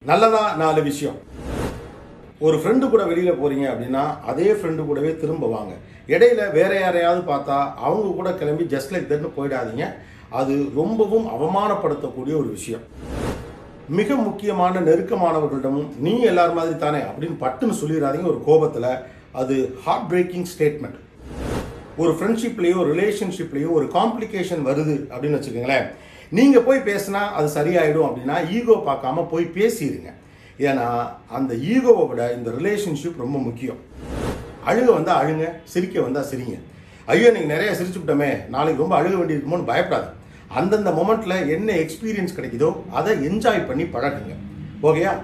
நல்லதா நாலு விஷயம் ஒரு ஃப்ரெண்டு கூட வெளியில போறீங்க அப்படின்னா அதே ஃப்ரெண்டு கூடவே திரும்ப வாங்க இடையில வேற யாரையாவது பார்த்தா அவங்க கூட கிளம்பி ஜஸ்ட் லைக் தட்னு போயிடாதீங்க அது ரொம்பவும் அவமானப்படுத்தக்கூடிய ஒரு விஷயம் மிக முக்கியமான நெருக்கமானவர்களிடமும் நீ எல்லார் மாதிரி தானே அப்படின்னு பட்டுன்னு சொல்லிடாதீங்க ஒரு கோபத்தில் அது ஹார்ட் பிரேக்கிங் ஸ்டேட்மெண்ட் ஒரு ஃப்ரெண்ட்ஷிப்லேயோ ரிலேஷன்ஷிப்லேயோ ஒரு காம்ப்ளிகேஷன் வருது அப்படின்னு வச்சுக்கோங்களேன் நீங்கள் போய் பேசினா அது சரியாயிடும் அப்படின்னா ஈகோ பார்க்காம போய் பேசிடுங்க ஏன்னா அந்த ஈகோவை விட இந்த ரிலேஷன்ஷிப் ரொம்ப முக்கியம் அழுக வந்தால் அழுங்க சிரிக்க வந்தால் சிரிங்க ஐயோ நீங்கள் நிறைய சிரிச்சு விட்டோமே நாளைக்கு ரொம்ப அழுக வேண்டியிருக்குமோன்னு பயப்படாது அந்தந்த மொமெண்ட்டில் என்ன எக்ஸ்பீரியன்ஸ் கிடைக்குதோ அதை என்ஜாய் பண்ணி பழகுங்க ஓகேயா